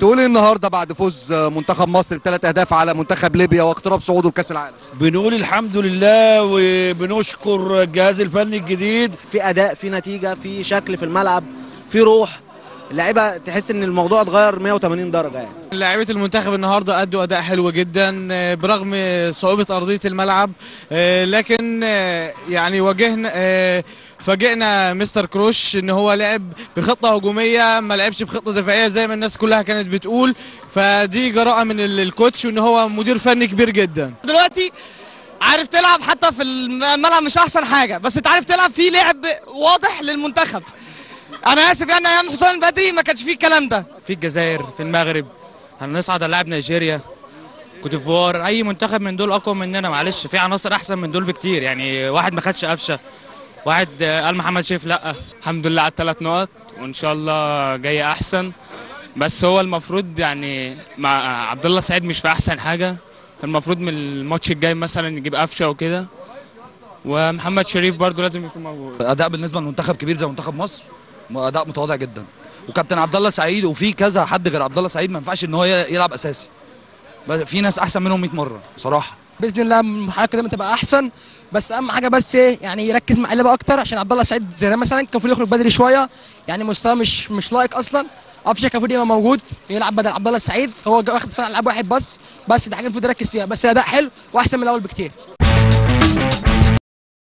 تقول ايه النهارده بعد فوز منتخب مصر بثلاث اهداف على منتخب ليبيا واقتراب صعوده لكاس العالم بنقول الحمد لله وبنشكر الجهاز الفني الجديد في اداء في نتيجه في شكل في الملعب في روح اللعيبه تحس ان الموضوع اتغير 180 درجه يعني لاعيبه المنتخب النهارده ادوا اداء حلو جدا آه، برغم صعوبه ارضيه الملعب آه، لكن آه، يعني واجهنا آه، فاجئنا مستر كروش ان هو لعب بخطه هجوميه ما لعبش بخطه دفاعيه زي ما الناس كلها كانت بتقول فدي جراءه من ال- الكوتش وان هو مدير فني كبير جدا دلوقتي عارف تلعب حتى في الملعب مش احسن حاجه بس انت عارف تلعب فيه لعب واضح للمنتخب انا اسف يعني ايام حسام البدري ما كانش فيه الكلام ده في الجزائر في المغرب هنصعد هنلاعب نيجيريا كوت ديفوار اي منتخب من دول اقوى مننا معلش في عناصر احسن من دول بكتير يعني واحد ما خدش قفشه واحد آه، قال محمد شريف لا الحمد لله على الثلاث نقط وان شاء الله جاي احسن بس هو المفروض يعني مع عبد الله سعيد مش في احسن حاجه المفروض من الماتش الجاي مثلا يجيب قفشه وكده ومحمد شريف برضو لازم يكون موجود اداء بالنسبه لمنتخب كبير زي منتخب مصر اداء متواضع جدا وكابتن عبد الله سعيد وفي كذا حد غير عبد الله سعيد ما ينفعش ان هو يلعب اساسي بس في ناس احسن منهم 100 مره بصراحه باذن الله المرحله القادمه تبقى احسن بس اهم حاجه بس ايه يعني يركز مع اللعبه اكتر عشان عبد الله سعيد زي ده مثلا كان المفروض يخرج بدري شويه يعني مستواه مش مش لايق اصلا قفشه كان المفروض يبقى موجود يلعب بدل عبد الله السعيد هو واخد صانع لعب واحد بس بس دي حاجه المفروض يركز فيها بس الاداء حلو واحسن من الاول بكتير